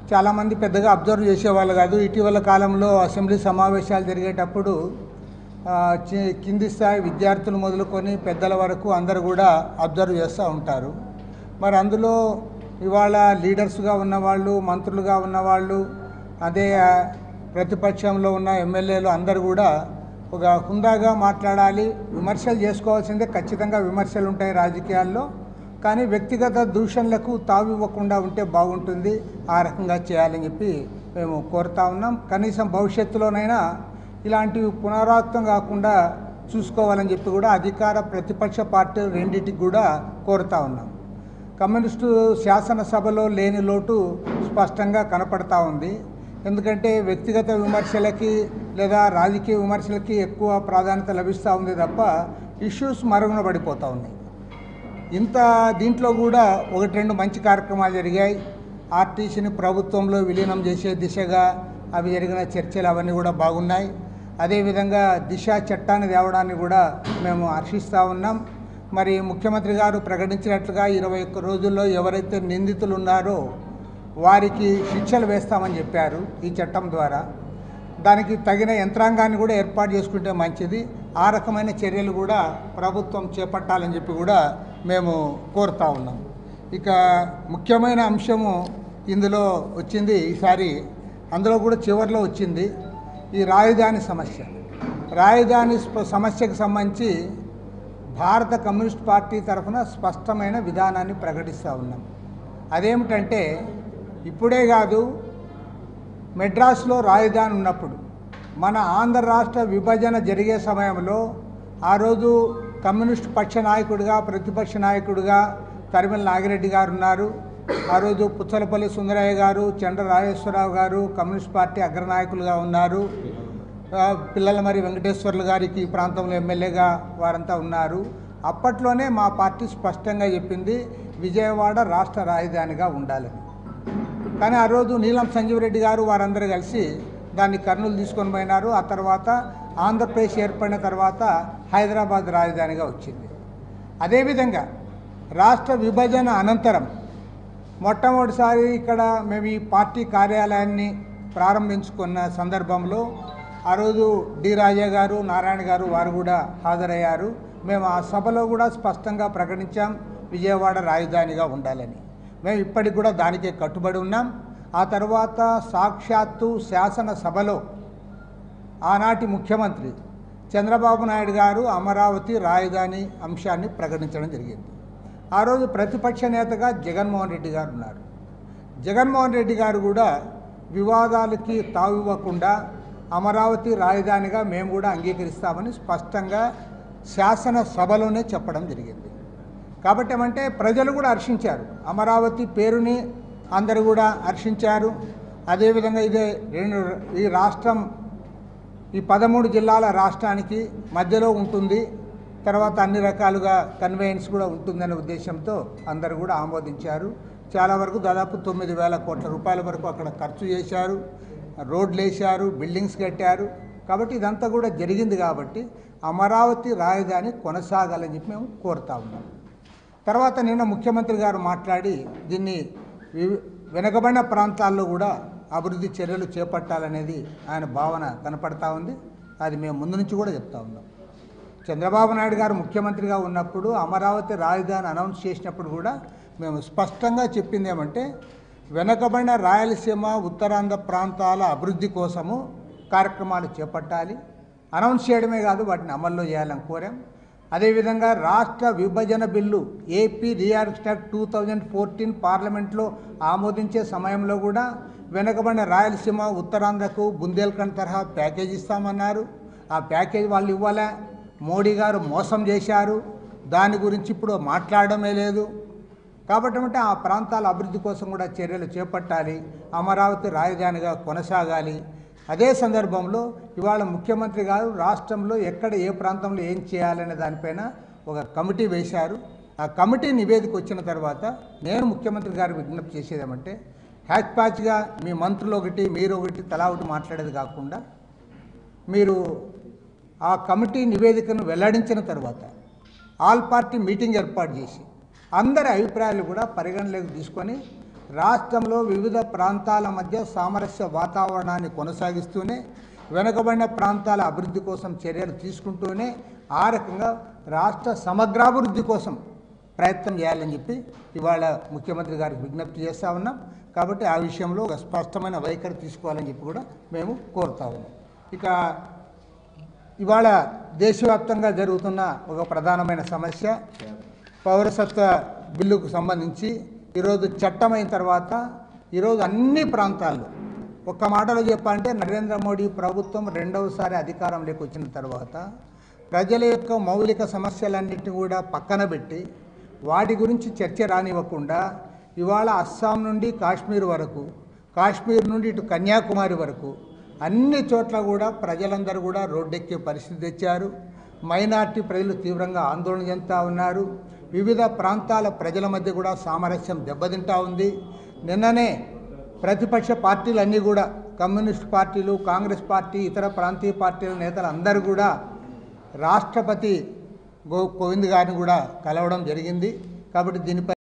చాలామంది పెద్దగా అబ్జర్వ్ చేసేవాళ్ళు కాదు ఇటీవల కాలంలో అసెంబ్లీ సమావేశాలు జరిగేటప్పుడు ఆ, చి- కింది స్థాయి విద్యార్థులు మొదలుకొని పెద్దల వరకు అందరూ కూడా అబ్జర్వ్ చేస్తూ ఉంటారు మరి అందులో ఇవాళ లీడర్స్గా ఉన్నవాళ్ళు మంత్రులుగా ఉన్నవాళ్ళు అదే ఆ, ప్రతిపక్షంలో ఉన్న ఎమ్మెల్యేలు అందరూ కూడా ఒక హుందాగా మాట్లాడాలి విమర్శలు చేసుకోవాల్సిందే ఖచ్చితంగా విమర్శలు ఉంటాయి రాజకీయాల్లో కానీ వ్యక్తిగత దూషణలకు తావివ్వకుండా ఉంటే బాగుంటుంది ఆ రకంగా చేయాలని చెప్పి మేము కోరుతా ఉన్నాం కనీసం భవిష్యత్తులోనైనా ఇలాంటివి పునరావృతం కాకుండా చూసుకోవాలని చెప్పి కూడా అధికార ప్రతిపక్ష పార్టీలు రెండింటికి కూడా కోరుతా ఉన్నాం కమ్యూనిస్టు శాసనసభలో లేని లోటు స్పష్టంగా కనపడతా ఉంది ఎందుకంటే వ్యక్తిగత విమర్శలకి లేదా రాజకీయ విమర్శలకి ఎక్కువ ప్రాధాన్యత లభిస్తూ ఉంది తప్ప ఇష్యూస్ మరుగున పడిపోతూ ఉన్నాయి ఇంత దీంట్లో కూడా ఒకటి రెండు మంచి కార్యక్రమాలు జరిగాయి ఆర్టీసీని ప్రభుత్వంలో విలీనం చేసే దిశగా అవి జరిగిన చర్చలు అవన్నీ కూడా బాగున్నాయి అదేవిధంగా దిశ చట్టాన్ని తేవడాన్ని కూడా మేము హర్షిస్తూ ఉన్నాం మరి ముఖ్యమంత్రి గారు ప్రకటించినట్లుగా ఇరవై ఒక్క రోజుల్లో ఎవరైతే నిందితులు ఉన్నారో వారికి శిక్షలు వేస్తామని చెప్పారు ఈ చట్టం ద్వారా దానికి తగిన యంత్రాంగాన్ని కూడా ఏర్పాటు చేసుకుంటే మంచిది ఆ రకమైన చర్యలు కూడా ప్రభుత్వం చేపట్టాలని చెప్పి కూడా మేము కోరుతా ఉన్నాం ఇక ముఖ్యమైన అంశము ఇందులో వచ్చింది ఈసారి అందులో కూడా చివరిలో వచ్చింది ఈ రాజధాని సమస్య రాజధాని స్ప- సమస్యకు సంబంధించి భారత కమ్యూనిస్ట్ పార్టీ తరఫున స్పష్టమైన విధానాన్ని ప్రకటిస్తూ ఉన్నాం అదేమిటంటే ఇప్పుడే కాదు మెడ్రాస్లో రాజధాని ఉన్నప్పుడు మన ఆంధ్ర రాష్ట్ర విభజన జరిగే సమయంలో ఆ రోజు కమ్యూనిస్ట్ పక్ష నాయకుడిగా ప్రతిపక్ష నాయకుడిగా తరిమల నాగిరెడ్డి గారు ఉన్నారు ఆ రోజు పుచ్చలపల్లి సుందరయ్య గారు చంద్ర రాజేశ్వరరావు గారు కమ్యూనిస్ట్ పార్టీ అగ్రనాయకులుగా ఉన్నారు ఆ, పిల్లల మరి వెంకటేశ్వర్లు గారికి ఈ ప్రాంతంలో ఎమ్మెల్యేగా వారంతా ఉన్నారు అప్పట్లోనే మా పార్టీ స్పష్టంగా చెప్పింది విజయవాడ రాష్ట్ర రాజధానిగా ఉండాలని కానీ ఆ రోజు నీలం సంజీవరెడ్డి గారు వారందరూ కలిసి దాన్ని కర్నూలు తీసుకొని పోయినారు ఆ తర్వాత ఆంధ్రప్రదేశ్ ఏర్పడిన తర్వాత హైదరాబాద్ రాజధానిగా వచ్చింది అదేవిధంగా రాష్ట్ర విభజన అనంతరం మొట్టమొదటిసారి ఇక్కడ మేము ఈ పార్టీ కార్యాలయాన్ని ప్రారంభించుకున్న సందర్భంలో ఆ రోజు డి రాజా గారు నారాయణ గారు వారు కూడా హాజరయ్యారు మేము ఆ సభలో కూడా స్పష్టంగా ప్రకటించాం విజయవాడ రాజధానిగా ఉండాలని మేము ఇప్పటికి కూడా దానికే కట్టుబడి ఉన్నాం ఆ తర్వాత సాక్షాత్తు శాసనసభలో ఆనాటి ముఖ్యమంత్రి చంద్రబాబు నాయుడు గారు అమరావతి రాజధాని అంశాన్ని ప్రకటించడం జరిగింది ఆ రోజు ప్రతిపక్ష నేతగా జగన్మోహన్ రెడ్డి గారు ఉన్నారు జగన్మోహన్ రెడ్డి గారు కూడా వివాదాలకి తావివ్వకుండా అమరావతి రాజధానిగా మేము కూడా అంగీకరిస్తామని స్పష్టంగా శాసనసభలోనే చెప్పడం జరిగింది కాబట్టి ఏమంటే ప్రజలు కూడా హర్షించారు అమరావతి పేరుని అందరూ కూడా హర్షించారు అదేవిధంగా ఇదే రెండు ఈ రాష్ట్రం ఈ పదమూడు జిల్లాల రాష్ట్రానికి మధ్యలో ఉంటుంది తర్వాత అన్ని రకాలుగా కన్వేయన్స్ కూడా ఉంటుందనే ఉద్దేశంతో అందరూ కూడా ఆమోదించారు చాలా వరకు దాదాపు తొమ్మిది వేల కోట్ల రూపాయల వరకు అక్కడ ఖర్చు చేశారు రోడ్లు వేశారు బిల్డింగ్స్ కట్టారు కాబట్టి ఇదంతా కూడా జరిగింది కాబట్టి అమరావతి రాజధాని కొనసాగాలని చెప్పి మేము కోరుతా ఉన్నాం తర్వాత నిన్న ముఖ్యమంత్రి గారు మాట్లాడి దీన్ని వి- వెనుకబడిన ప్రాంతాల్లో కూడా అభివృద్ధి చర్యలు చేపట్టాలనేది ఆయన భావన కనపడతా ఉంది అది మేము ముందు నుంచి కూడా చెప్తా ఉన్నాం చంద్రబాబు నాయుడు గారు ముఖ్యమంత్రిగా ఉన్నప్పుడు అమరావతి రాజధాని అనౌన్స్ చేసినప్పుడు కూడా మేము స్పష్టంగా చెప్పింది ఏమంటే వెనకబడిన రాయలసీమ ఉత్తరాంధ్ర ప్రాంతాల అభివృద్ధి కోసము కార్యక్రమాలు చేపట్టాలి అనౌన్స్ చేయడమే కాదు వాటిని అమల్లో చేయాలని కోరాం అదేవిధంగా రాష్ట్ర విభజన బిల్లు ఏపీ రియాక్టర్ టూ థౌజండ్ ఫోర్టీన్ పార్లమెంట్లో ఆమోదించే సమయంలో కూడా వెనకబడిన రాయలసీమ ఉత్తరాంధ్రకు బుందేల్ఖండ్ తరహా ప్యాకేజ్ ఇస్తామన్నారు ఆ ప్యాకేజ్ వాళ్ళు ఇవ్వలే మోడీ గారు మోసం చేశారు దాని గురించి ఇప్పుడు మాట్లాడడమే లేదు కాబట్టి అంటే ఆ ప్రాంతాల అభివృద్ధి కోసం కూడా చర్యలు చేపట్టాలి అమరావతి రాజధానిగా కొనసాగాలి అదే సందర్భంలో ఇవాళ ముఖ్యమంత్రి గారు రాష్ట్రంలో ఎక్కడ ఏ ప్రాంతంలో ఏం చేయాలనే దానిపైన ఒక కమిటీ వేశారు ఆ కమిటీ నివేదిక వచ్చిన తర్వాత నేను ముఖ్యమంత్రి గారు విజ్ఞప్తి చేసేది ఏమంటే హ్యాచ్ ప్యాచ్గా మీ మంత్రులు ఒకటి మీరు ఒకటి తలా ఒకటి మాట్లాడేది కాకుండా మీరు ఆ కమిటీ నివేదికను వెల్లడించిన తర్వాత ఆల్ పార్టీ మీటింగ్ ఏర్పాటు చేసి అందరి అభిప్రాయాలు కూడా పరిగణలోకి తీసుకొని రాష్ట్రంలో వివిధ ప్రాంతాల మధ్య సామరస్య వాతావరణాన్ని కొనసాగిస్తూనే వెనుకబడిన ప్రాంతాల అభివృద్ధి కోసం చర్యలు తీసుకుంటూనే ఆ రకంగా రాష్ట్ర సమగ్రాభివృద్ధి కోసం ప్రయత్నం చేయాలని చెప్పి ఇవాళ ముఖ్యమంత్రి గారికి విజ్ఞప్తి చేస్తూ ఉన్నాం కాబట్టి ఆ విషయంలో ఒక స్పష్టమైన వైఖరి తీసుకోవాలని చెప్పి కూడా మేము కోరుతా ఉన్నాం ఇక ఇవాళ దేశవ్యాప్తంగా జరుగుతున్న ఒక ప్రధానమైన సమస్య పౌరసత్వ బిల్లుకు సంబంధించి ఈరోజు చట్టమైన తర్వాత ఈరోజు అన్ని ప్రాంతాల్లో ఒక్క మాటలో చెప్పాలంటే నరేంద్ర మోడీ ప్రభుత్వం రెండవసారి అధికారంలోకి వచ్చిన తర్వాత ప్రజల యొక్క మౌలిక సమస్యలన్నింటినీ కూడా పక్కన పెట్టి వాటి గురించి చర్చ రానివ్వకుండా ఇవాళ అస్సాం నుండి కాశ్మీర్ వరకు కాశ్మీర్ నుండి ఇటు కన్యాకుమారి వరకు అన్ని చోట్ల కూడా ప్రజలందరూ కూడా రోడ్డెక్కే పరిస్థితి తెచ్చారు మైనార్టీ ప్రజలు తీవ్రంగా ఆందోళన చెందుతూ ఉన్నారు వివిధ ప్రాంతాల ప్రజల మధ్య కూడా సామరస్యం దెబ్బతింటా ఉంది నిన్ననే ప్రతిపక్ష పార్టీలన్నీ కూడా కమ్యూనిస్ట్ పార్టీలు కాంగ్రెస్ పార్టీ ఇతర ప్రాంతీయ పార్టీల నేతలు అందరూ కూడా రాష్ట్రపతి గో కోవింద్ గారిని కూడా కలవడం జరిగింది కాబట్టి దీనిపై